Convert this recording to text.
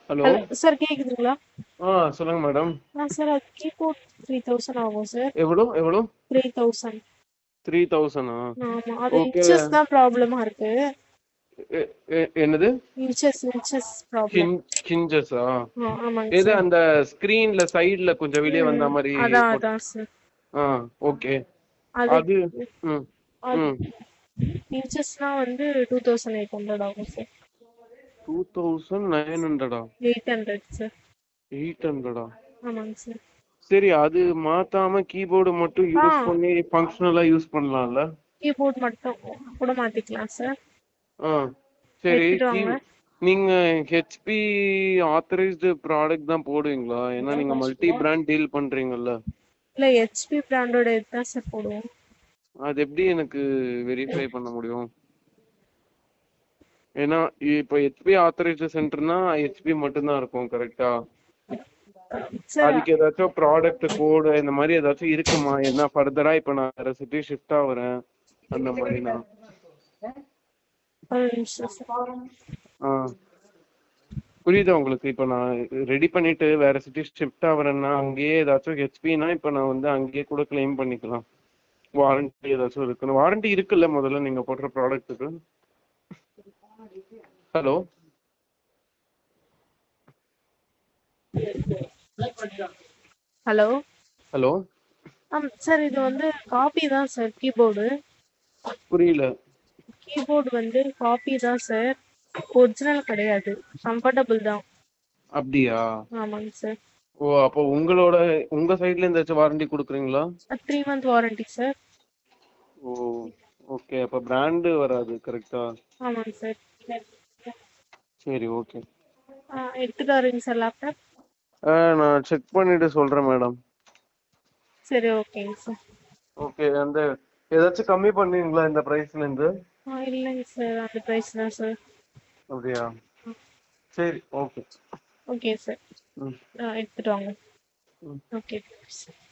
Hello hello sir கேக்குதுங்களா ஆ சொல்லுங்க மேடம் ஆ சார் அது கீபோர்ட் த்ரீ தௌசண்ட் ஆகும் சார் எவ்வளோ எவ்வளோ த்ரீ தௌசண்ட் த்ரீ தௌசண்டா ஆமா அது Okay. இன்ச்சஸ் தான் ப்ராப்ளமா இருக்கு என்னது இன்ச்சஸ் இன்ச்சஸ் ப்ராப்ளம் கின் கிஞ்சஸா ஆமாங்க எது சார் அந்த ஸ்கிரீன்ல சைடுல கொஞ்சம் வெளியே வந்த மாதிரி அதான் போட்டு- அதான் சார் ஆ ஓகே அது அது ம் ம் இன்ச்சஸ்னா வந்து டூ தௌசண்ட் எயிட் ஹண்ட்ரட் ஆகும் சார் டூ தௌசண்ட் நைன் ஹண்ட்ரடா எயிட் ஹண்ட்ரட் சார் எயிட் ஹண்ட்ரடா ஆமாங்க சார் சரி அது மாத்தாம கீபோர்டு மட்டும் யூஸ் ஆ. பண்ணி ஃபங்க்ஷனலா யூஸ் பண்ணலாம்ல கீபோர்ட் மட்டும் கூட மாத்திக்கலாம் சார் ஆ சரி எடுத்துட்டு key- வாங்க. நீங்க ஹெச்பி ஆத்தரைஸ்டு ப்ராடக்ட் தான் போடுவீங்களா ஏன்னா நீங்க மல்டி பிராண்ட் டீல் பண்றீங்கல்ல இல்ல ஹெச்பி பிராண்டோட இதுதான் சார் போடுவோம் அது எப்படி எனக்கு வெரிஃபை பண்ண முடியும் ஏன்னா இப்போ ஹெச்பி ஆத்தரைஸ்டு சென்டர்னா ஹெச்பி மட்டும்தான் இருக்கும் கரெக்டா சார் அதுக்கு ஏதாச்சும் ப்ராடக்ட் கோடு இந்த மாதிரி ஏதாச்சும் இருக்குமா என்ன ஃபர்தரா இப்போ நான் வேற சிட்டி ஷிஃப்ட் ஆகுறேன் அந்த மாதிரினா ஒரு நிமிஷம் சார் ஆ புரியுதா உங்களுக்கு இப்போ நான் ரெடி பண்ணிட்டு வேற சிட்டி ஷிஃப்ட் ஆகுறேன்னா அங்கேயே ஏதாச்சும் ஹெச்பினா இப்போ நான் வந்து அங்கேயே கூட கிளைம் பண்ணிக்கலாம் வாரண்டி ஏதாச்சும் இருக்குன்னு வாரண்டி இருக்குல்ல முதல்ல நீங்க போடுற ப்ராடக்ட்டுக்கு ஹலோ ஹலோ ஹலோ ஆம் சார் இது வந்து காப்பி தான் சார் கீபோர்டு புரியல கீபோர்டு வந்து காப்பி தான் சார் ஒரிஜினல் கிடையாது கம்ஃபர்டபுள் தான் அப்படியா ஆமாங்க சார் ஓ அப்போ உங்களோட உங்க சைடுல ஏதாச்சும் வாரண்டி கொடுக்குறீங்களா three month warranty sir oh okay அப்போ பிராண்டு வராது கரெக்டா ஆமாங்க சார் சரி ஓகே ஆ எடுத்துட்டு வரீங்க சார் லேப்டாப் ஆ நான் செக் பண்ணிட்டு சொல்றேன் மேடம் சரி ஓகேங்க சார் ஓகே அந்த ஏதாச்சும் கம்மி பண்ணுவீங்களா இந்த பிரைஸ்ல இருந்து ஆ இல்லைங்க சார் அந்த ப்ரைஸ் தான் சார் அப்படியா சரி ஓகே ஓகே சார் ம் ஆ எடுத்துட்டு வாங்க ம். ஓகே